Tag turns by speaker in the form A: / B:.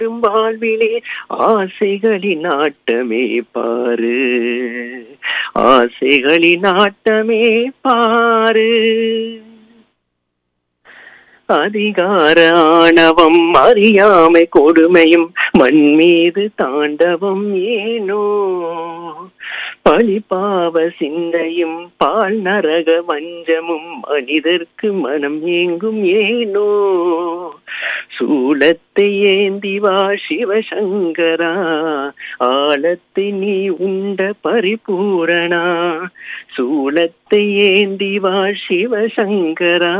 A: வாழும் வாழ்விலே ஆசைகளின் ஆட்டமே பாரு ஆசைகளின் ஆட்டமே பாரு அதிகார ஆணவம் அறியாமை கொடுமையும் மண் மீது தாண்டவம் ஏனோ பழிபாவ சிந்தையும் பால் நரக வஞ்சமும் மனிதர்க்கு மனம் ஏங்கும் ஏனோ சூலத்தை ஏந்தி வா சிவசங்கரா ஆழத்தை நீ உண்ட பரிபூரணா சூலத்தை ஏந்தி வா சிவசங்கரா